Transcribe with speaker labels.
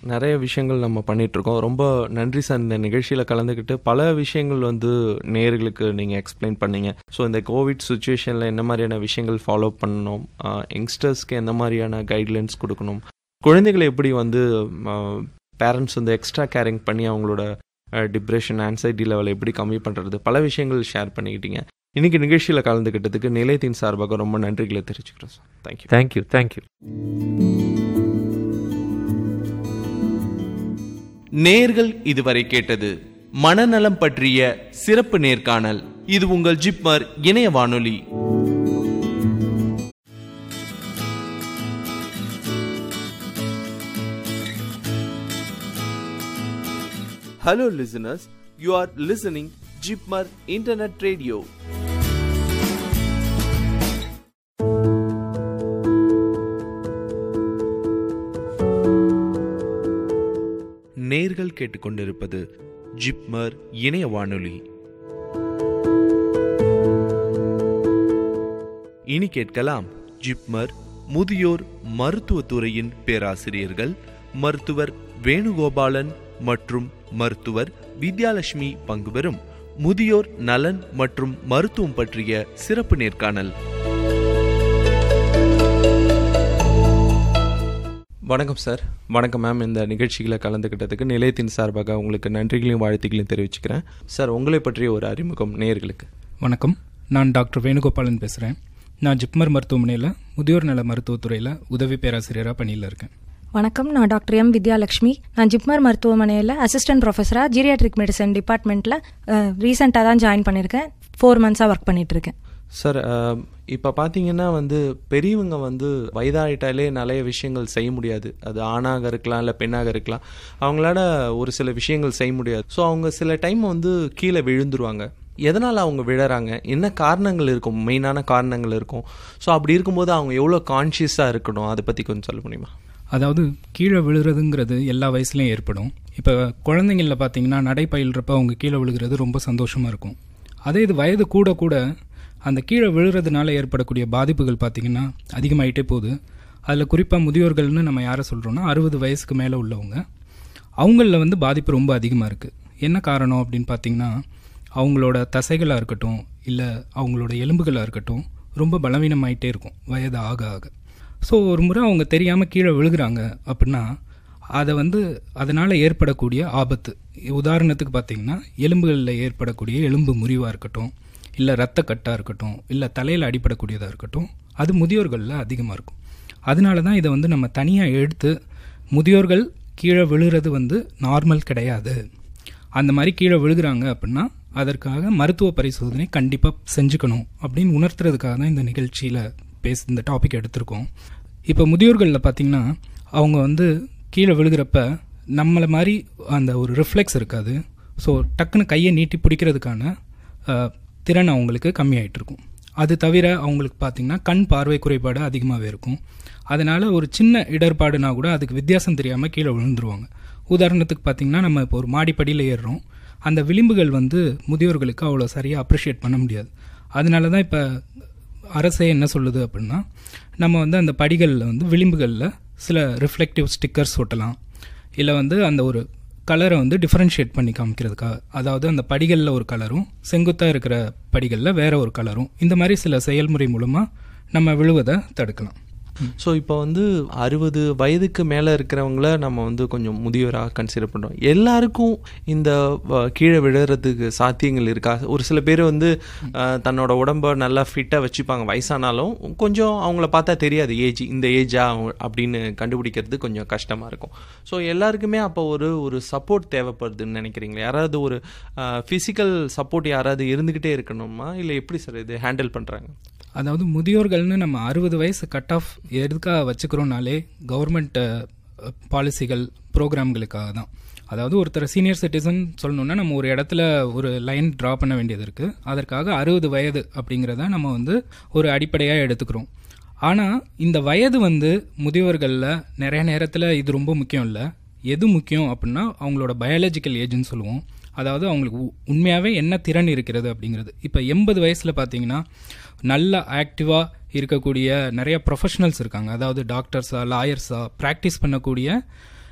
Speaker 1: நிறைய விஷயங்கள் நம்ம பண்ணிட்டு இருக்கோம் ரொம்ப நன்றி சார் இந்த நிகழ்ச்சியில் கலந்துக்கிட்டு பல விஷயங்கள் வந்து நேர்களுக்கு நீங்கள் எக்ஸ்பிளைன் பண்ணீங்க ஸோ இந்த கோவிட் சுச்சுவேஷனில் என்ன மாதிரியான விஷயங்கள் ஃபாலோ பண்ணணும் யங்ஸ்டர்ஸ்க்கு எந்த மாதிரியான கைட்லைன்ஸ் கொடுக்கணும் குழந்தைகளை எப்படி வந்து பேரண்ட்ஸ் வந்து எக்ஸ்ட்ரா கேரிங் பண்ணி அவங்களோட டிப்ரெஷன் ஆன்சைட்டி லெவலை எப்படி கம்மி பண்ணுறது பல விஷயங்கள் ஷேர் பண்ணிக்கிட்டீங்க இன்னைக்கு நிகழ்ச்சியில் கலந்துக்கிட்டதுக்கு நிலையத்தின் சார்பாக ரொம்ப நன்றிகளை தெரிவிச்சுக்கிறோம் சார் தேங்க்யூ
Speaker 2: தேங்க்யூ தேங்க்யூ
Speaker 3: நேர்கள் இதுவரை கேட்டது மனநலம் பற்றிய சிறப்பு நேர்காணல் இது உங்கள் ஜிப்மர் இணைய வானொலி Hello listeners, you are listening Jipmar Internet Radio. நேர்கள் கேட்டுக்கொண்டிருப்பது ஜிப்மர் இணைய வானொலி இனி கேட்கலாம் ஜிப்மர் முதியோர் மருத்துவத்துறையின் பேராசிரியர்கள் மருத்துவர் வேணுகோபாலன் மற்றும் மருத்துவர் வித்யாலட்சுமி பங்கு பெறும் முதியோர் நலன் மற்றும் மருத்துவம் பற்றிய சிறப்பு நேர்காணல்
Speaker 1: வணக்கம் சார் வணக்கம் மேம் இந்த நிகழ்ச்சிகளை கலந்துக்கிட்டதுக்கு நிலையத்தின் சார்பாக உங்களுக்கு நன்றிகளையும் வாழ்த்துக்களையும் தெரிவிச்சுக்கிறேன் சார் உங்களை பற்றிய ஒரு அறிமுகம் நேயர்களுக்கு
Speaker 4: வணக்கம் நான் டாக்டர் வேணுகோபாலன் பேசுகிறேன் நான் ஜிப்மர் மருத்துவமனையில் முதியோர் நல மருத்துவத்துறையில் உதவி பேராசிரியராக பணியில் இருக்கேன்
Speaker 5: வணக்கம் நான் டாக்டர் எம் வித்யாலட்சுமி நான் ஜிப்மர் மருத்துவமனையில் அசிஸ்டன்ட் ப்ரொஃபஸராக ஜீரியாட்ரிக் மெடிசன் டிபார்ட்மெண்ட்டில் ரீசெண்டாக தான் ஜாயின் பண்ணியிருக்கேன் ஃபோர் மந்த்ஸாக ஒர்க் பண்ணிட்டு இருக்கேன்
Speaker 1: சார் இப்போ பார்த்தீங்கன்னா வந்து பெரியவங்க வந்து வயதாயிட்டாலே நிறைய விஷயங்கள் செய்ய முடியாது அது ஆணாக இருக்கலாம் இல்லை பெண்ணாக இருக்கலாம் அவங்களால ஒரு சில விஷயங்கள் செய்ய முடியாது ஸோ அவங்க சில டைம் வந்து கீழே விழுந்துருவாங்க எதனால் அவங்க விழறாங்க என்ன காரணங்கள் இருக்கும் மெயினான காரணங்கள் இருக்கும் ஸோ அப்படி இருக்கும்போது அவங்க எவ்வளோ கான்ஷியஸாக இருக்கணும் அதை பற்றி கொஞ்சம் சொல்ல முடியுமா
Speaker 4: அதாவது கீழே விழுறதுங்கிறது எல்லா வயசுலையும் ஏற்படும் இப்போ குழந்தைங்களில் பார்த்தீங்கன்னா நடை பயில்றப்ப அவங்க கீழே விழுகிறது ரொம்ப சந்தோஷமாக இருக்கும் அதே இது வயது கூட கூட அந்த கீழே விழுறதுனால ஏற்படக்கூடிய பாதிப்புகள் பார்த்திங்கன்னா அதிகமாயிட்டே போகுது அதில் குறிப்பாக முதியோர்கள்னு நம்ம யாரை சொல்கிறோன்னா அறுபது வயசுக்கு மேலே உள்ளவங்க அவங்களில் வந்து பாதிப்பு ரொம்ப அதிகமாக இருக்குது என்ன காரணம் அப்படின்னு பார்த்தீங்கன்னா அவங்களோட தசைகளாக இருக்கட்டும் இல்லை அவங்களோட எலும்புகளாக இருக்கட்டும் ரொம்ப பலவீனமாயிட்டே இருக்கும் வயது ஆக ஆக ஸோ ஒரு முறை அவங்க தெரியாமல் கீழே விழுகிறாங்க அப்படின்னா அதை வந்து அதனால் ஏற்படக்கூடிய ஆபத்து உதாரணத்துக்கு பார்த்தீங்கன்னா எலும்புகளில் ஏற்படக்கூடிய எலும்பு முறிவாக இருக்கட்டும் இல்லை ரத்த கட்டாக இருக்கட்டும் இல்லை தலையில் அடிப்படக்கூடியதாக இருக்கட்டும் அது முதியோர்களில் அதிகமாக இருக்கும் அதனால தான் இதை வந்து நம்ம தனியாக எடுத்து முதியோர்கள் கீழே விழுறது வந்து நார்மல் கிடையாது அந்த மாதிரி கீழே விழுகிறாங்க அப்படின்னா அதற்காக மருத்துவ பரிசோதனை கண்டிப்பாக செஞ்சுக்கணும் அப்படின்னு உணர்த்துறதுக்காக தான் இந்த நிகழ்ச்சியில் பேச இந்த டாபிக் எடுத்திருக்கோம் இப்போ முதியோர்களில் பார்த்தீங்கன்னா அவங்க வந்து கீழே விழுகிறப்ப நம்மளை மாதிரி அந்த ஒரு ரிஃப்ளெக்ஸ் இருக்காது ஸோ டக்குன்னு கையை நீட்டி பிடிக்கிறதுக்கான திறன் அவங்களுக்கு கம்மியாயிட்டு இருக்கும் அது தவிர அவங்களுக்கு பார்த்திங்கன்னா கண் பார்வை குறைபாடு அதிகமாகவே இருக்கும் அதனால் ஒரு சின்ன இடர்பாடுனா கூட அதுக்கு வித்தியாசம் தெரியாமல் கீழே விழுந்துருவாங்க உதாரணத்துக்கு பார்த்திங்கன்னா நம்ம இப்போ ஒரு மாடிப்படியில் ஏறுறோம் அந்த விளிம்புகள் வந்து முதியோர்களுக்கு அவ்வளோ சரியாக அப்ரிஷியேட் பண்ண முடியாது அதனால தான் இப்போ அரசே என்ன சொல்லுது அப்படின்னா நம்ம வந்து அந்த படிகளில் வந்து விளிம்புகளில் சில ரிஃப்ளெக்டிவ் ஸ்டிக்கர்ஸ் ஒட்டலாம் இல்லை வந்து அந்த ஒரு கலரை வந்து டிஃப்ரென்ஷியேட் பண்ணி காமிக்கிறதுக்காக அதாவது அந்த படிகளில் ஒரு கலரும் செங்குத்தாக இருக்கிற படிகளில் வேற ஒரு கலரும் இந்த மாதிரி சில செயல்முறை மூலமாக நம்ம விழுவதை தடுக்கலாம்
Speaker 1: ஸோ இப்போ வந்து அறுபது வயதுக்கு மேலே இருக்கிறவங்கள நம்ம வந்து கொஞ்சம் முதியோராக கன்சிடர் பண்ணுறோம் எல்லாருக்கும் இந்த கீழே விழுறதுக்கு சாத்தியங்கள் இருக்கா ஒரு சில பேர் வந்து தன்னோட உடம்ப நல்லா ஃபிட்டாக வச்சுப்பாங்க வயசானாலும் கொஞ்சம் அவங்கள பார்த்தா தெரியாது ஏஜ் இந்த ஏஜா அப்படின்னு கண்டுபிடிக்கிறது கொஞ்சம் கஷ்டமாக இருக்கும் ஸோ எல்லாருக்குமே அப்போ ஒரு ஒரு சப்போர்ட் தேவைப்படுதுன்னு நினைக்கிறீங்களா யாராவது ஒரு ஃபிசிக்கல் சப்போர்ட் யாராவது இருந்துக்கிட்டே இருக்கணுமா இல்லை எப்படி சார் இது ஹேண்டில் பண்ணுறாங்க
Speaker 4: அதாவது முதியோர்கள்னு நம்ம அறுபது வயசு கட் ஆஃப் எதுக்காக வச்சுக்கிறோம்னாலே கவர்மெண்ட் பாலிசிகள் ப்ரோக்ராம்களுக்காக தான் அதாவது ஒருத்தர் சீனியர் சிட்டிசன் சொல்லணும்னா நம்ம ஒரு இடத்துல ஒரு லைன் ட்ரா பண்ண வேண்டியது இருக்குது அதற்காக அறுபது வயது அப்படிங்கிறத நம்ம வந்து ஒரு அடிப்படையாக எடுத்துக்கிறோம் ஆனால் இந்த வயது வந்து முதியோர்களில் நிறைய நேரத்தில் இது ரொம்ப முக்கியம் இல்லை எது முக்கியம் அப்படின்னா அவங்களோட பயாலஜிக்கல் ஏஜ்னு சொல்லுவோம் அதாவது அவங்களுக்கு உண்மையாகவே என்ன திறன் இருக்கிறது அப்படிங்கிறது இப்போ எண்பது வயசில் பார்த்தீங்கன்னா நல்ல ஆக்டிவாக இருக்கக்கூடிய நிறைய ப்ரொஃபஷனல்ஸ் இருக்காங்க அதாவது டாக்டர்ஸா லாயர்ஸா ப்ராக்டிஸ் பண்ணக்கூடிய